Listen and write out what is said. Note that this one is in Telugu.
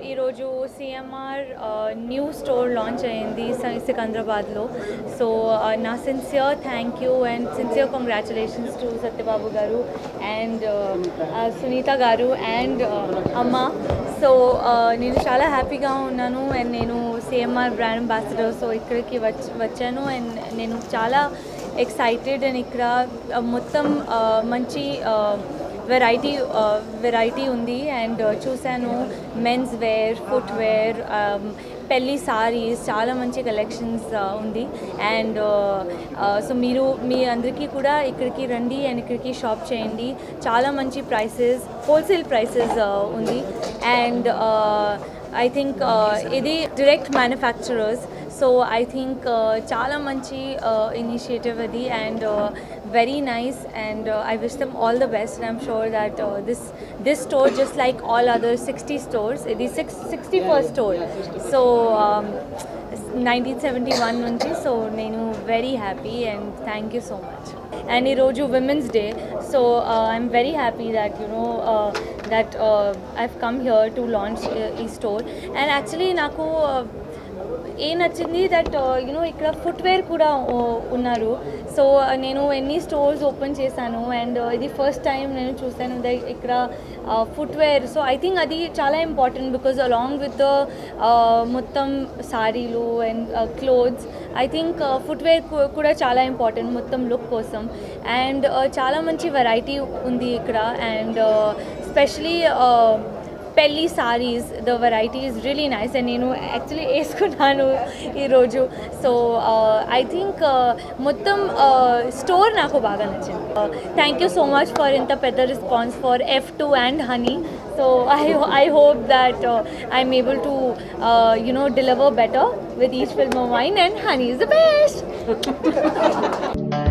ఈరోజు సిఎంఆర్ న్యూ స్టోర్ లాంచ్ అయింది స- సికంద్రాబాద్లో సో నా sincere thank you and sincere congratulations to Satyababu garu and Sunitha గారు అండ్ అమ్మ సో నేను చాలా హ్యాపీగా ఉన్నాను అండ్ నేను సిఎంఆర్ బ్రాండ్ అంబాసిడర్ సో ఇక్కడికి వచ్చ వచ్చాను అండ్ నేను చాలా ఎక్సైటెడ్ అండ్ ఇక్కడ uh, మొత్తం uh, మంచి వెరైటీ వెరైటీ ఉంది అండ్ చూశాను మెన్స్ వేర్ ఫుట్ వేర్ పెళ్ళి సారీస్ చాలా మంచి కలెక్షన్స్ ఉంది అండ్ సో మీరు మీ అందరికీ కూడా ఇక్కడికి రండి అండ్ ఇక్కడికి షాప్ చేయండి చాలా మంచి ప్రైసెస్ హోల్సేల్ ప్రైసెస్ ఉంది అండ్ ఐ థింక్ ఇది direct manufacturers so I think చాలా మంచి ఇనిషియేటివ్ అది and very nice and I wish them all the best I'm sure that this this store just like all other sixty stores ఇది six sixty first store so nineteen seventy one నుంచి సో నేను very happy and thank you so much and ఈరోజు women's day so I'm very happy that you know that I've come here to launch ఈ స్టోర్ అండ్ యాక్చువల్లీ నాకు uh, ఏ నచ్చింది దట్ యునో ఇక్కడ ఫుట్వేర్ కూడా uh, ఉన్నారు సో నేను ఎన్ని స్టోర్స్ ఓపెన్ చేశాను అండ్ ఇది ఫస్ట్ టైం నేను చూశాను that ఇక్కడ ఫుట్వేర్ సో ఐ థింక్ అది చాలా ఇంపార్టెంట్ బికాజ్ అలాంగ్ విత్ మొత్తం సారీలు and clothes I think footwear కూడా చాలా ఇంపార్టెంట్ మొత్తం లుక్ కోసం అండ్ చాలా మంచి వెరైటీ ఉంది ఇక్కడ అండ్ స్పెషలీ పెళ్ళి saris the variety is really nice and నేను యాక్చువల్లీ వేసుకున్నాను ఈరోజు సో ఐ థింక్ మొత్తం స్టోర్ నాకు బాగా నచ్చింది thank you so much for ఇంత పెద్ద response for F two and honey so I I hope that I'm able to you know deliver better with each film of mine and honey is the best